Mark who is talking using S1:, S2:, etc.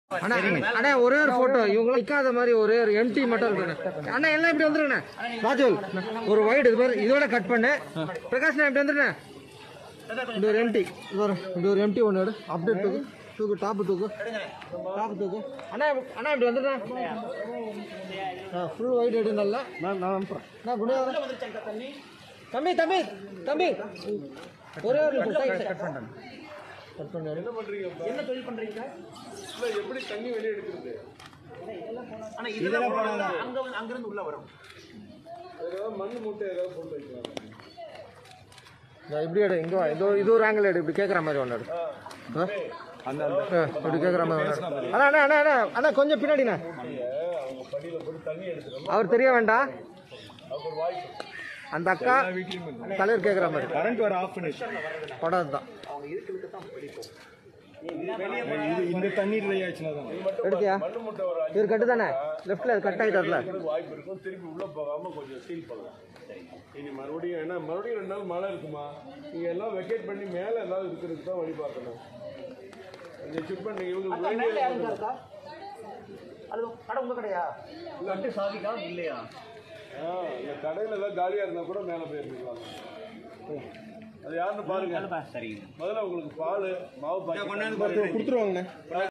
S1: அண்ணா அண்ணா ஒரே ஒரு போட்டோ இவங்க நிக்காத மாதிரி ஒரே ஒரு எம்டி மட்டும் இருக்குண்ணே அண்ணா எல்லாம் இப்படி வந்துருங்கண்ணே ராஜுல் ஒரு ஒயிட் இது மாதிரி இதோட கட் பண்ணு பிரகாஷ்ண்ணா இப்படி வந்துருண்ணே இப்படி ஒரு எம்டி இது ஒரு இப்படி ஒரு எம்டி ஒன்று எடு அப்டேட் தூக்கு தூக்கு டாப்பு தூக்கு டாப்பு தூக்கு அண்ணா இப்ப- அண்ணா இப்படி வந்துடுறேன் ஆ ஃபுல் ஒயிட் எடு நல்லா நான் நான் அனுப்புறேன் நான் குணே வரேன் தம்பி தம்பி தம்பி ஒரே ஒரு கட் பண்ணுறேன் கட் பண்ணி எடு.
S2: ஆனா இதெல்லாம் போனா அங்க வந்து அங்கிருந்து உள்ள வரும்
S1: நான் இப்படி எடு இங்கே வா இதோ இது ஒரு ஆங்கிள் எடு இப்படி கேட்குற மாதிரி ஒன்று எடு ஆ? ஆ, இப்படி கேட்குற மாதிரி ஒன்று எடு. அண்ணா அண்ணா அண்ணா அண்ணா அண்ணா கொஞ்சம் பின்னாடிண்ணா அவர் தெரிய வேண்டாம் அந்த அக்கா தலைவர் கேட்குற மாதிரி
S3: கரண்ட் வர ஆஃப் பண்ணிச்சு
S1: படம் தான்
S3: இது இந்த தண்ணீர் ஆச்சுன்னா தான்
S1: எடுத்தியா இவர் கட்டு தானே லெஃப்டில் அது கட் ஆகிட்டார்ல
S4: வாய்ப்பு இருக்கும் திருப்பி உள்ள போகாம கொஞ்சம் சீல் பண்ணலாம் இனி மறுபடியும் ஏன்னா மறுபடியும் ரெண்டு நாள் மழை இருக்குமா நீங்க எல்லாம் வெக்கேட் பண்ணி மேல ஏதாவது இருக்கிறதுக்கு தான் வழி பார்க்கணும் இந்த செக் பண்ணி இவங்களுக்கு வேண்டிய
S2: அது கடை உங்க கடையா கட்டு சாவிக்கா இல்லையா
S4: ஆ, இந்த கடையில ஏதாவது காலியா இருந்தா கூட மேல போயிருக்கலாம் அது யாருன்னு பாருங்க
S2: சரி
S4: முதல்ல உங்களுக்கு பால் மாவு பாக்கெட்
S3: கொடுத்துருவாங்கண்ணே